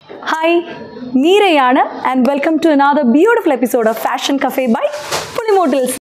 Hi മീരയാണ് and welcome to another beautiful episode of fashion cafe by പുളിമോട്ടിൽസ്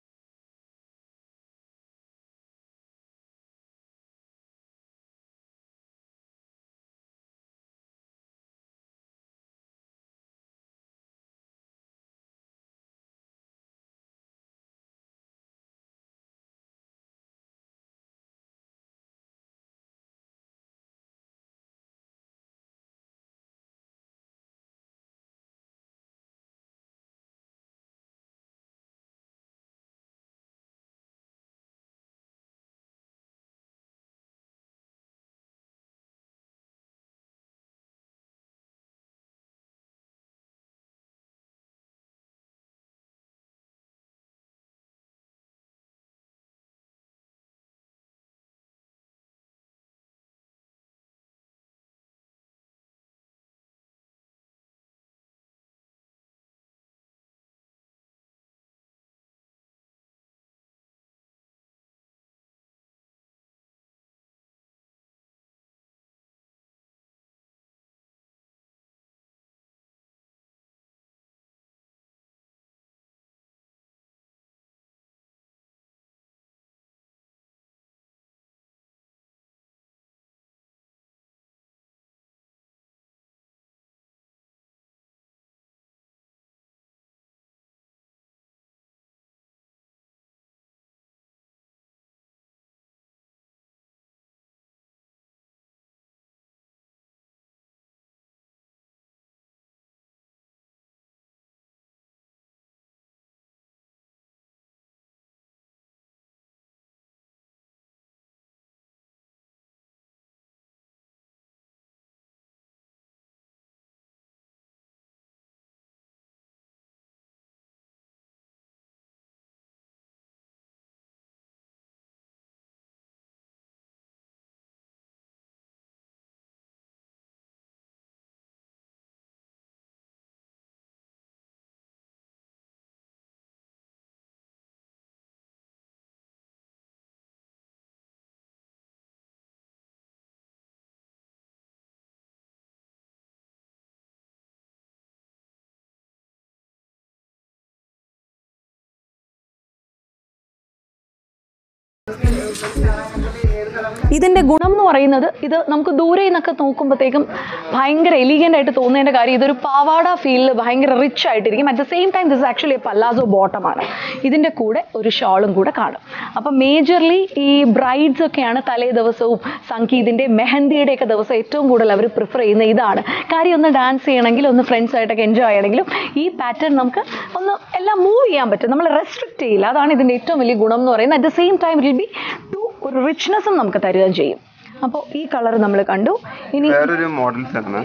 ഇതിൻ്റെ ഗുണം എന്ന് പറയുന്നത് ഇത് നമുക്ക് ദൂരെ നിന്നൊക്കെ നോക്കുമ്പോഴത്തേക്കും ഭയങ്കര എലിഗൻ്റ് ആയിട്ട് തോന്നുന്നതിൻ്റെ കാര്യം ഇതൊരു പാവാട ഫീലിൽ ഭയങ്കര റിച്ച് ആയിട്ടിരിക്കും at the same time this actually palazzo ബോട്ടമാണ് ഇതിൻ്റെ കൂടെ ഒരു ഷാളും കൂടെ കാണും അപ്പം മേജർലി ഈ ബ്രൈഡ്സ് ഒക്കെയാണ് തലേ ദിവസവും സംഗീതിൻ്റെ മെഹന്തിയുടെ ഒക്കെ ദിവസം ഏറ്റവും കൂടുതൽ അവർ പ്രിഫർ ചെയ്യുന്ന ഇതാണ് കാര്യം ഒന്ന് ഡാൻസ് ചെയ്യണമെങ്കിൽ ഒന്ന് ഫ്രണ്ട്സ് ആയിട്ടൊക്കെ എൻജോയ് ചെയ്യണമെങ്കിലും ഈ പാറ്റേൺ നമുക്ക് ഒന്ന് എല്ലാം മൂവ് ചെയ്യാൻ പറ്റും നമ്മൾ റെസ്ട്രിക്റ്റ് ചെയ്യില്ല അതാണ് ഇതിൻ്റെ ഏറ്റവും വലിയ ഗുണം എന്ന് പറയുന്നത് at the same time will be to ഒരു റിച്ച്നെസ്സും നമുക്ക് തരുകയും ചെയ്യും അപ്പോൾ ഈ കളർ നമ്മൾ കണ്ടു ഇനി വേറൊരു മോഡൽസ് ആണ്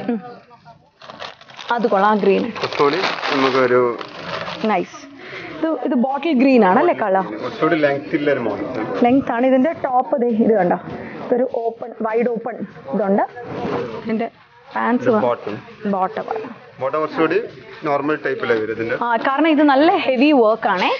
അത് കൊള്ളാം ഗ്രീൻ കുറച്ചുകൂടി നമുക്കൊരു നൈസ് ഇത് ഇത് ബോട്ടിൽ ഗ്രീൻ ആണല്ലേ കളർ കുറച്ചുകൂടി ലെങ്ത് ഉള്ള ഒരു മോഡൽസ് ആണ് ലെങ്ത് ആണ് ഇതിൻ്റെ ടോപ്പ് ദേ ഇത് കണ്ടോ ഇതൊരു ഓപ്പൺ വൈഡ് ഓപ്പൺ ഇതുണ്ട് ഇതിൻ്റെ പാൻസ് ബോട്ടം ബോട്ടം ആണ് ബോട്ടം കുറച്ചുകൂടി നോർമൽ ടൈപ്പിലാണ് വരും ഇതിന്റെ ആ കാരണം ഇത് നല്ല ഹെവി വർക്ക് ആണേ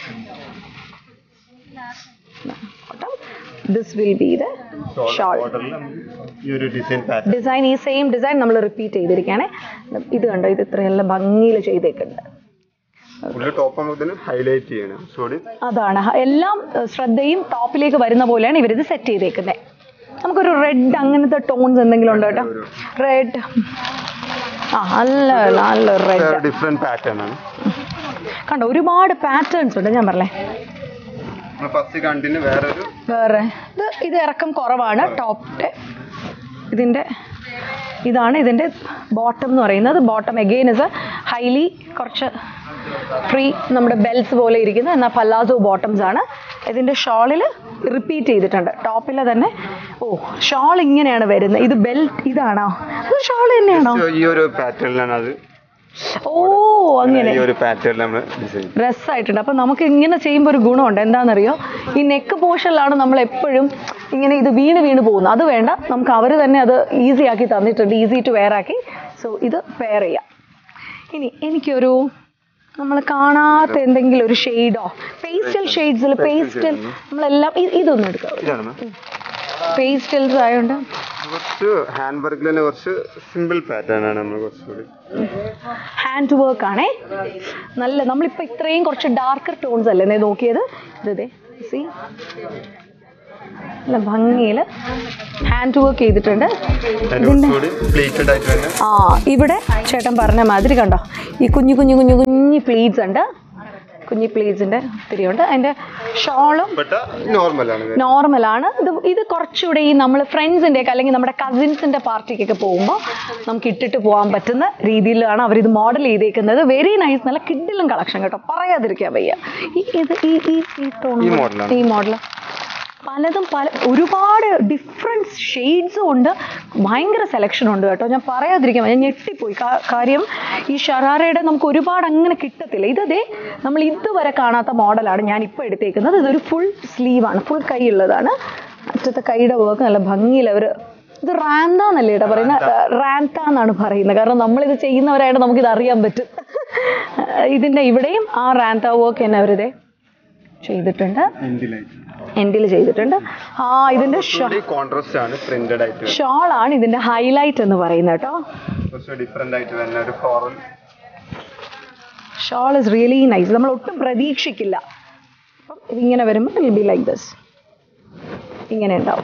this will be the shawl ബോട്ടറിൽ ഈ ഒരു ഡിസൈൻ പാറ്റേൺ ഡിസൈൻ ഈ സെയിം ഡിസൈൻ നമ്മൾ റിപ്പീറ്റ് ചെയ്തിരിക്കുകയാണ് ഇത് കണ്ടോ ഇത് ഇത്രയെല്ലാം ഭംഗിയിൽ ചെയ്തേക്കുന്നുണ്ട് ഫുള്ള് ടോപ്പ് നമുക്ക് ഇതിന് ഹൈലൈറ്റ് ചെയ്യണം കുറച്ചുകൂടി അതാണ് ഹ- എല്ലാം ഏഹ്, ശ്രദ്ധയും ടോപ്പിലേക്ക് വരുന്ന പോലെയാണ് ഇവരിത് സെറ്റ് ചെയ്തേക്കുന്നത് നമുക്കൊരു റെഡ് അങ്ങനത്തെ ടോൺസ് എന്തെങ്കിലും ഉണ്ടോ കേട്ടോ റെഡ് ആ നല്ല നല്ല റെഡ് ഡിഫറെന്റ് പാറ്റേൺ ആണ് കണ്ടോ ഒരുപാട് പാറ്റേൺസ് ഉണ്ട് ഞാൻ പറഞ്ഞേ നമ്മൾ ഫസ്റ്റ് കണ്ടിന് വേറൊരു വേറെ ഇത് ഇത് ഇറക്കം കുറവാണ് ടോപ്പിൻ്റെ ഇതിൻ്റെ ഇതാണ് ഇതിൻ്റെ ബോട്ടം എന്ന് പറയുന്നത് ബോട്ടം എഗെയിൻ ഇസ് ഹൈലി കുറച്ച് ഫ്രീ നമ്മുടെ ബെൽസ് പോലെ ഇരിക്കുന്ന എന്നാൽ പല്ലാസോ ബോട്ടംസ് ആണ് ഇതിൻ്റെ ഷോളിൽ റിപ്പീറ്റ് ചെയ്തിട്ടുണ്ട് ടോപ്പിൽ തന്നെ ഓ ഷോൾ ഇങ്ങനെയാണ് വരുന്നത് ഇത് ബെൽറ്റ് ഇതാണോ ഇത് ഷോൾ തന്നെയാണോ ഈ ഒരു പാറ്റേണിലാണ് അത് ഓ അങ്ങനെ ഈ ഒരു പാറ്റേണിൽ നമ്മൾ ഡിസൈൻ രസമായിട്ടുണ്ട് അപ്പം നമുക്ക് ഇങ്ങനെ ചെയ്യുമ്പോൾ ഒരു ഗുണമുണ്ട് എന്താണെന്നറിയോ ഈ നെക്ക് പോർഷനിലാണ് നമ്മൾ എപ്പോഴും ഇങ്ങനെ ഇത് വീണ് വീണ് പോകുന്നത് അത് വേണ്ട നമുക്ക് അവർ തന്നെ അത് ഈസി ആക്കി തന്നിട്ടുണ്ട് ഈസി ടു വെയർ ആക്കി സോ ഇത് പെയർ ചെയ്യാം ഇനി എനിക്കൊരു നമ്മൾ കാണാത്ത എന്തെങ്കിലും ഒരു ഷെയ്ഡോ പേസ്റ്റൽ ഷെയ്ഡ്സിൽ പേസ്റ്റൽ നമ്മളെല്ലാം ഇ- ഇതൊന്നും എടുക്കാം ഇതാണ് മാം പേസ്റ്റൽസ് ആയതുകൊണ്ട് കുറച്ച് ഹാൻഡ് വർക്കിൽ തന്നെ കുറച്ച് സിമ്പിൾ പാറ്റേൺ ആണ് നമ്മൾ കുറച്ചുകൂടി ഹാൻഡ് വർക്ക് ആണേ നല്ല നമ്മളിപ്പോൾ ഇത്രയും കുറച്ച് ഡാർക്കർ ടോൺസ് അല്ലേ നേ നോക്കിയത് ഇതേ സി നല്ല ഭംഗിയിൽ ഹാൻഡ് വർക്ക് ചെയ്തിട്ടുണ്ട് അതിന്റെ കുറച്ചുകൂടി പ്ലേറ്റഡ് ആയിട്ട് തന്നെ ആ ഇവിടെ ചേട്ടൻ പറഞ്ഞ മാതിരി കണ്ടോ ഈ കുഞ്ഞു കുഞ്ഞു കുഞ്ഞു കുഞ്ഞു പ്ലീറ്റ്സ് ഉണ്ട് കുഞ്ഞു പ്ലീറ്റ്സിൻ്റെ ഒത്തിരി ഉണ്ട് അതിൻ്റെ ഷോളും ബട്ട് നോർമൽ ആണ് ഇത്. നോർമലാണ് ഇത് ഇത് കുറച്ചുകൂടെ ഈ നമ്മൾ ഫ്രണ്ട്സിൻ്റെ ഒക്കെ അല്ലെങ്കിൽ നമ്മുടെ കസിൻസിൻ്റെ പാർട്ടിക്കൊക്കെ പോകുമ്പോൾ നമുക്ക് ഇട്ടിട്ട് പോകാൻ പറ്റുന്ന രീതിയിലാണ് അവരിത് മോഡൽ ചെയ്തേക്കുന്നത് വെരി നൈസ് നല്ല കിഡിലും കളക്ഷൻ കേട്ടോ പറയാതിരിക്കാൻ വയ്യ ഈ ഇത് ഈ ഈ ഈ ടോൺ ഈ model ആണ്. ഈ മോഡൽ പലതും പല ഒരുപാട് ഡിഫറെൻറ്റ് ഷെയ്ഡ്സും ഉണ്ട് ഭയങ്കര സെലക്ഷൻ ഉണ്ട് കേട്ടോ ഞാൻ പറയാതിരിക്കാൻ വയ്യ. ഞാൻ ഞെട്ടിപ്പോയി കാ- കാര്യം ഈ ഷറാറയുടെ നമുക്ക് ഒരുപാട് അങ്ങനെ കിട്ടത്തില്ല ഇതേ നമ്മൾ ഇതുവരെ കാണാത്ത മോഡലാണ് ഞാൻ ഇപ്പോൾ എടുത്തേക്കുന്നത് ഇതൊരു ഫുൾ സ്ലീവാണ് ഫുൾ കൈ ഉള്ളതാണ് അറ്റത്തെ കൈയുടെ വർക്ക് നല്ല ഭംഗിയിൽ അവർ ഇത് റാന്ത എന്നല്ലേ ഏട്ടാ പറയുന്നത് റാന്ത എന്നാണ് പറയുന്നത് കാരണം നമ്മളിത് ചെയ്യുന്നവരായിട്ട് നമുക്കിത് അറിയാൻ പറ്റും ഇതിൻ്റെ ഇവിടെയും ആ റാന്ത വർക്ക് തന്നെ അവരിതേ ചെയ്തിട്ടുണ്ട് എൻഡിൽ ചെയ്തിട്ടുണ്ട് ആ ഇതിന്റെ കുറച്ചുകൂടി കോൺട്രാസ്റ്റ് ആണ് പ്രിന്റഡ് ആയിട്ട് വരുന്നത്. ഷോൾ ആണ് ഇതിന്റെ ഹൈലൈറ്റ് എന്ന് പറയുന്നത് കേട്ടോ കുറച്ച് ഡിഫറെന്റ് ആയിട്ട് വരുന്ന ഒരു floral shawl is really nice നമ്മൾ ഒട്ടും പ്രതീക്ഷിക്കില്ല അപ്പം ഇതിങ്ങനെ വരുമ്പോൾ വിൽ ബി ലൈക്ക് ദിസ് ഇങ്ങനെ ഉണ്ടാവും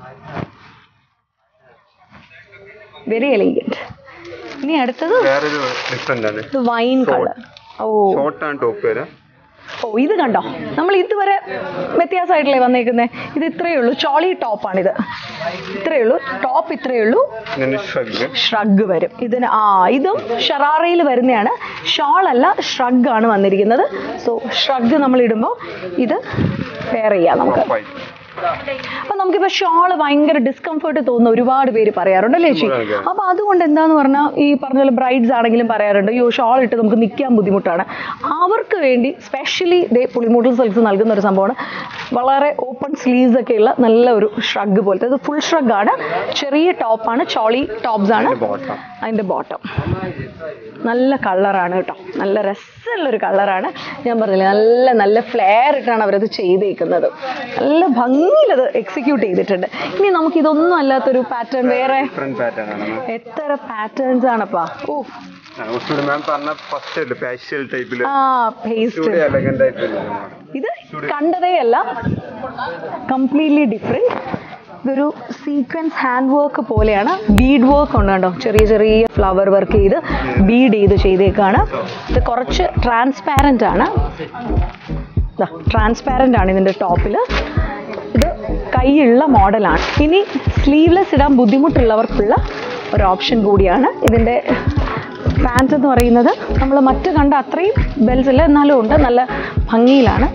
വെരി എലിഗൻറ്റ് ഇനി അടുത്തത് വേറൊരു ഡിഫറെന്റ് ആണ് ഇത് വൈൻ കളർ ഓ ഷോർട്ട് ആണ് ടോപ്പ് വരെ ഓ ഇത് കണ്ടോ നമ്മൾ ഇതുവരെ വ്യത്യാസമായിട്ടല്ലേ വന്നേക്കുന്നത് ഇത് ഇത്രയേ ഉള്ളൂ ചോളി ടോപ്പാണിത് ഇത്രയേ ഉള്ളൂ ടോപ്പ് ഇത്രയേ ഉള്ളൂ ഇങ്ങനെ ഷ്രഗ് ഷ്രഗ് വരും ഇതിന് ആ ഇതും ഷറാറയിൽ വരുന്നതാണ് ഷാൾ അല്ല ഷ്രഗ് ആണ് വന്നിരിക്കുന്നത് സോ ഷ്രഗ് നമ്മൾ ഇടുമ്പോൾ ഇത് വെയർ ചെയ്യാം നമുക്ക് വൈറ്റ് അപ്പൊ നമുക്കിപ്പോ ഷോള് ഭയങ്കര ഡിസ്കംഫർട്ട് തോന്നുന്ന ഒരുപാട് പേര് പറയാറുണ്ട് അല്ലേ ചേച്ചി അതെ. അപ്പൊ അതുകൊണ്ട് എന്താന്ന് പറഞ്ഞാൽ ഈ പറഞ്ഞ പോലെ ബ്രൈഡ്സ് ആണെങ്കിലും പറയാറുണ്ട് യോ ഷോൾ ഇട്ട് നമുക്ക് നിൽക്കാൻ ബുദ്ധിമുട്ടാണ് അവർക്ക് വേണ്ടി സ്പെഷ്യലി ദേ പുളിമൂട്ടൽ സിൽക്സ് നൽകുന്ന ഒരു സംഭവമാണ് വളരെ ഓപ്പൺ സ്ലീവ്സ് ഒക്കെ ഉള്ള നല്ല ഒരു ഷ്രഗ് പോലത്തെ ഇത് ഫുൾ ഷ്രഗ് ആണ് ചെറിയ ടോപ്പാണ് ചോളി ടോപ്സ് ആണ് ബോട്ടം അതിന്റെ ബോട്ടം നല്ല കളറാണ് കേട്ടോ നല്ല രസമുള്ളൊരു കളറാണ് ഞാൻ പറഞ്ഞില്ലേ നല്ല നല്ല ഫ്ലെയർ ഇട്ടാണ് അവരത് ചെയ്തേക്കുന്നത് നല്ല ഭംഗിയിലത് എക്സിക്യൂട്ട് ചെയ്തിട്ടുണ്ട് ഇനി നമുക്ക് ഇതൊന്നും അല്ലാത്തൊരു പാറ്റേൺ വേറെ ഡിഫറെന്റ് പാറ്റേൺ ആണ് ma'am. എത്ര പാറ്റേൺസ് ആണപ്പാ ഓ ആ, കുറച്ചുകൂടി മാം പറഞ്ഞ ഫസ്റ്റ് അല്ലേ പാഷ്യൽ ടൈപ്പിൽ ആ പേസ്റ്റ് കുറച്ചുകൂടി എലഗന്റ് ആയിട്ട് വരുന്നത് model. ഇത് കണ്ടതേ അല്ല കംപ്ലീറ്റ്ലി ഡിഫറെൻറ്റ് ഇതൊരു സീക്വൻസ് ഹാൻഡ് വർക്ക് പോലെയാണ് ബീഡ് വർക്ക് ഉണ്ട് കേട്ടോ ചെറിയ ചെറിയ ഫ്ലവർ വർക്ക് ചെയ്ത് ബീഡ് ചെയ്ത് ചെയ്തേക്കാണ് ഇത് കുറച്ച് ട്രാൻസ്പാരൻ്റ് ആണ് ട്രാൻസ്പാരൻ്റ് ആണ് ഇതിൻ്റെ ടോപ്പിൽ ഇത് കൈയുള്ള മോഡലാണ് ഇനി സ്ലീവ്ലെസ് ഇടാൻ ബുദ്ധിമുട്ടുള്ളവർക്കുള്ള ഒരു ഓപ്ഷൻ കൂടിയാണ് ഇതിൻ്റെ പാൻറ് എന്ന് പറയുന്നത് നമ്മൾ മറ്റ് കണ്ട അത്രയും ബെൽസ് ഇല്ല എന്നാലും ഉണ്ട് നല്ല ഭംഗിയിലാണ്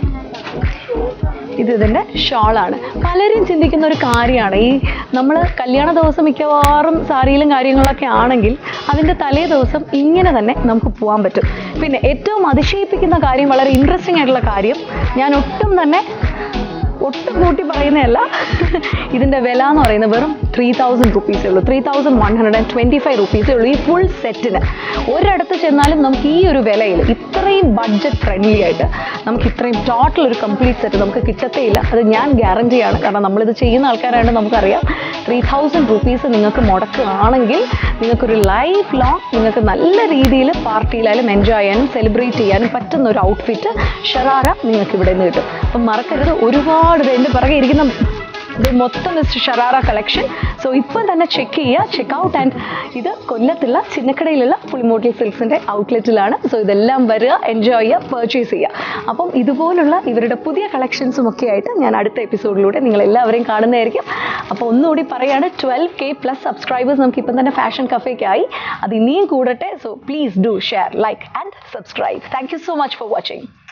ഇത് ഇതിൻ്റെ ഷോളാണ് പലരും ചിന്തിക്കുന്ന ഒരു കാര്യമാണ് ഈ നമ്മൾ കല്യാണ ദിവസം മിക്കവാറും സാരിയിലും കാര്യങ്ങളൊക്കെ ആണെങ്കിൽ അതിൻ്റെ തലേ ദിവസം ഇങ്ങനെ തന്നെ നമുക്ക് പോകാൻ പറ്റും പിന്നെ ഏറ്റവും അതിശയിപ്പിക്കുന്ന കാര്യം വളരെ ഇൻട്രസ്റ്റിംഗ് ആയിട്ടുള്ള കാര്യം ഞാൻ ഒട്ടും തന്നെ ഒട്ടും കൂട്ടി പറയുന്നതല്ല ഇതിൻ്റെ വില എന്ന് പറയുന്നത് വെറും ത്രീ തൗസൻഡ് റുപ്പീസേ ഉള്ളൂ three thousand one hundred and twenty five റുപ്പീസേ ഉള്ളൂ ഈ ഫുൾ സെറ്റിന് ഒരിടത്ത് ചെന്നാലും നമുക്ക് ഈ ഒരു വിലയിൽ ഇത്രയും ബഡ്ജറ്റ് ഫ്രണ്ട്ലി ആയിട്ട് നമുക്ക് ഇത്രയും ടോട്ടൽ ഒരു കംപ്ലീറ്റ് സെറ്റ് നമുക്ക് കിട്ടത്തേ ഇല്ല അത് ഞാൻ ഗ്യാരണ്ടിയാണ് കാരണം നമ്മളിത് ചെയ്യുന്ന ആൾക്കാരായതുകൊണ്ട് നമുക്കറിയാം ത്രീ തൗസൻഡ് റുപ്പീസ് നിങ്ങൾക്ക് മുടക്കുകയാണെങ്കിൽ നിങ്ങൾക്കൊരു ലൈഫ് ലോങ് നിങ്ങൾക്ക് നല്ല രീതിയിൽ പാർട്ടിയിലായാലും എൻജോയ് ചെയ്യാനും സെലിബ്രേറ്റ് ചെയ്യാനും പറ്റുന്ന ഒരു ഔട്ട്ഫിറ്റ് ഷറാറ നിങ്ങൾക്ക് ഇവിടെ നിന്ന് കിട്ടും അപ്പം മറക്കരുത് ഒരുപാട് ഇത് എൻ്റെ പിറകെ ഇരിക്കുന്ന ഇത് മൊത്തം ഷറാറ കളക്ഷൻ സോ ഇപ്പം തന്നെ ചെക്ക് ചെയ്യുക ചെക്ക് ഔട്ട് ആൻഡ് ഇത് കൊല്ലത്തുള്ള ചിന്നക്കടയിലുള്ള പുളിമോട്ടിൽ സിൽക്സിൻ്റെ ഔട്ട്ലെറ്റിലാണ് സോ ഇതെല്ലാം വരിക എൻജോയ് ചെയ്യുക പർച്ചേസ് ചെയ്യുക അപ്പം ഇതുപോലുള്ള ഇവരുടെ പുതിയ കളക്ഷൻസും ഒക്കെ ആയിട്ട് ഞാൻ അടുത്ത എപ്പിസോഡിലൂടെ നിങ്ങൾ എല്ലാവരെയും കാണുന്നതായിരിക്കും അപ്പോൾ ഒന്നുകൂടി പറയാണ് ട്വൽവ് കെ പ്ലസ് സബ്സ്ക്രൈബേഴ്സ് നമുക്ക് ഇപ്പം തന്നെ ഫാഷൻ കഫേക്കായി അത് ഇനിയും കൂടട്ടെ so please do share like and subscribe thank you so much for watching